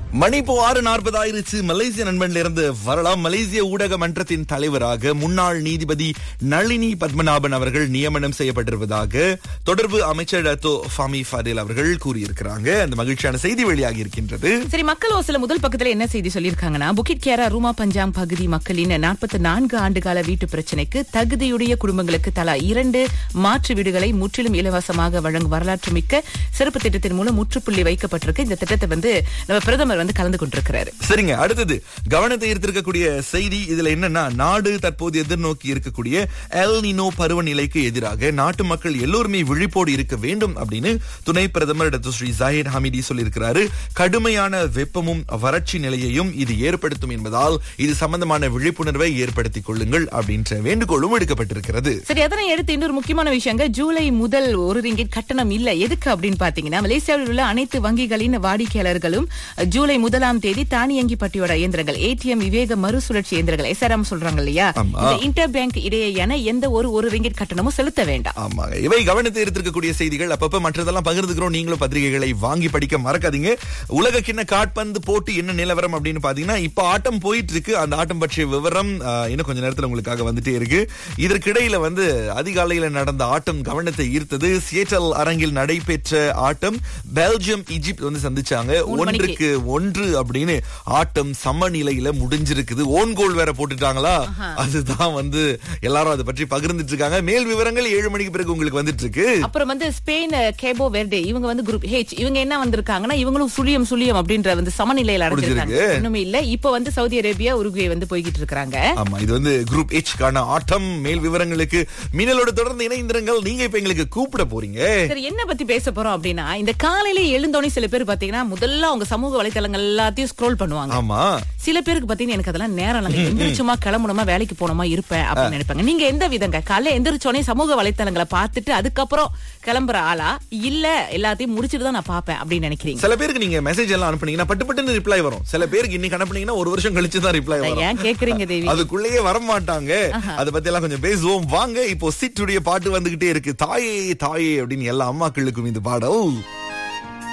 மணி இப்போ ஆறு நாற்பது ஆயிருச்சு மலேசிய நண்பன்ல இருந்து வரலாம் மலேசிய ஊடக மன்றத்தின் தலைவராக முன்னாள் நீதிபதி நளினி பத்மநாபன் அவர்கள் நியமனம் செய்யப்பட்டிருப்பதாக தொடர்பு அமைச்சர் டத்தோ ஃபாமி ஃபாதில் அவர்கள் கூறியிருக்கிறாங்க அந்த மகிழ்ச்சியான செய்தி வெளியாகி இருக்கின்றது சரி மக்கள் ஓசில முதல் பக்கத்துல என்ன செய்தி சொல்லியிருக்காங்கன்னா புக்கிட் கேரா ரூமா பஞ்சாங் பகுதி மக்களின் நாற்பத்தி நான்கு ஆண்டுகால வீட்டு பிரச்சனைக்கு தகுதியுடைய குடும்பங்களுக்கு தலா இரண்டு மாற்று வீடுகளை முற்றிலும் இலவசமாக வழங்கும் வரலாற்று மிக்க சிறப்பு திட்டத்தின் மூலம் முற்றுப்புள்ளி வைக்கப்பட்டிருக்கு இந்த திட்டத்தை வந்து நம்ம பிரதமர் வந்து கலந்து கொண்டிருக்கிறாரு சரிங்க அடுத்தது கவனத்தை ஈர்த்திருக்கக்கூடிய செய்தி இதுல என்னன்னா நாடு தற்போது எதிர்நோக்கி இருக்கக்கூடிய எல் நினோ பருவநிலைக்கு எதிராக நாட்டு மக்கள் எல்லோருமே விழிப்போடு இருக்க வேண்டும் அப்படின்னு துணை பிரதமர் டாக்டர் ஸ்ரீ ஜாஹிர் ஹமிடி சொல்லியிருக்கிறாரு கடுமையான வெப்பமும் வறட்சி நிலையையும் இது ஏற்படுத்தும் என்பதால் இது சம்பந்தமான விழிப்புணர்வை ஏற்படுத்திக் கொள்ளுங்கள் அப்படின்ற வேண்டுகோளும் எடுக்கப்பட்டிருக்கிறது சரி அதனை அடுத்து இன்னொரு முக்கியமான விஷயங்க ஜூலை முதல் ஒரு ரிங்கிட் கட்டணம் இல்ல எதுக்கு அப்படின்னு பாத்தீங்கன்னா மலேசியாவில் உள்ள அனைத்து வங்கிகளின் வாடிக்கையாளர்களும் ஜூலை முதலாம் தேதி தானியங்கி பட்டியோட இயந்திரங்கள் ஏடிஎம் விவேக மறுசுழற்சி இயந்திரங்கள் எஸ்ஆர்எம் சொல்றாங்க இல்லையா ஆமா. இந்த இன்டர் பேங்க் இடையேயான எந்த ஒரு ஒரு ரிங்கிட் கட்டணமும் செலுத்த வேண்டாம் ஆமாங்க இவை கவனத்தை எடுத்திருக்கக்கூடிய செய்திகள் அப்பப்ப மற்றதெல்லாம் பகிர்ந்துக்கிறோம் நீங்களும் பத்திரிகைகளை வாங்கி படிக்க மறக்காதீங்க உலக கிண்ண காட்பந்து போட்டி என்ன நிலவரம் அப்படின்னு பாத்தீங்கன்னா இப்ப ஆட்டம் போயிட்டு இருக்கு அந்த ஆட்டம் பற்றிய விவரம் ஆஹ், இன்னும் கொஞ்ச நேரத்துல உங்களுக்காக வந்துட்டே இருக்கு இதற்கிடையில வந்து அதிகாலையில நடந்த ஆட்டம் கவனத்தை ஈர்த்தது சியேட்டல் அரங்கில் நடைபெற்ற ஆட்டம் பெல்ஜியம் ஈஜிப்ட் வந்து சந்திச்சாங்க மூணு மணிக்கு. ஒன்றுக்கு ஒன்று அப்படின்னு ஆட்டம் சமநிலையில முடிஞ்சிருக்குது ஓன் கோல் வேற போட்டுட்டாங்களா அதுதான் வந்து எல்லாரும் அதை பற்றி பகிர்ந்துட்டு இருக்காங்க மேல் விவரங்கள் ஏழு மணிக்கு பிறகு உங்களுக்கு வந்துட்டு இருக்கு அப்புறம் வந்து ஸ்பெயின் கேபோ வெர்டே இவங்க வந்து குரூப் ஹெச் இவங்க என்ன வந்திருக்காங்கன்னா இவங்களும் சுழியம் சுழியம் அப்படின்ற வந்து சமநிலையில அடைஞ்சிருக்காங்க முடிஞ்சிருக்கு. ஒண்ணுமே இல்ல இப்ப வந்து சவுதி அரேபியா உருகுவே வந்து போய்கிட்டு இருக்காங்க ஆமா இது வந்து குரூப் கான ஆட்டம் மேல் விவரங்களுக்கு மின்னலோடு தொடர்ந்து இணைந்திருங்கள் நீங்க இப்ப எங்களுக்கு கூப்பிட போறீங்க சரி என்ன பத்தி பேச போறோம் அப்படின்னா இந்த காலையில எழுந்தோனே சில பேர் பாத்தீங்கன்னா முதல்ல அவங்க சமூக வலைத்தளங்கள் எல்லாத்தையும் ஸ்க்ரோல் பண்ணுவாங்க ஆமா சில பேருக்கு பாத்தீங்கன்னா எனக்கு அதெல்லாம் நேரம் இல்லைங்க எந்திரிச்சுமா கிளம்பணுமா வேலைக்கு போனோமா இருப்பேன் அப்படின்னு நினைப்பாங்க நீங்க எந்த விதங்க காலைல எந்திரிச்சோனே சமூக வலைத்தளங்களை பார்த்துட்டு அதுக்கப்புறம் கிளம்புற ஆளா இல்ல எல்லாத்தையும் முடிச்சிட்டு தான் நான் பாப்பேன் அப்படின்னு நினைக்கிறீங்க சில பேருக்கு நீங்க மெசேஜ் எல்லாம் அனுப்புனீங்கன்னா பட்டு பட்டுன்னு ரிப்ளை வரும் சில பேருக்கு இன்னைக்கு அனுப்புனீங்கன்னா ஒரு வருஷம் கழிச்சு தான் ரிப்ளை வரும் ஏன் கேக்குறீங்க தேவி அதுக்குள்ளேயே வர மாட்டாங்க அத பத்தி எல்லாம் கொஞ்சம் பேசுவோம் வாங்க இப்போ சிட்டுடைய பாட்டு வந்துகிட்டே இருக்கு தாயே தாயே அப்படின்னு எல்லா அம்மாக்களுக்கும் இந்த பாடல்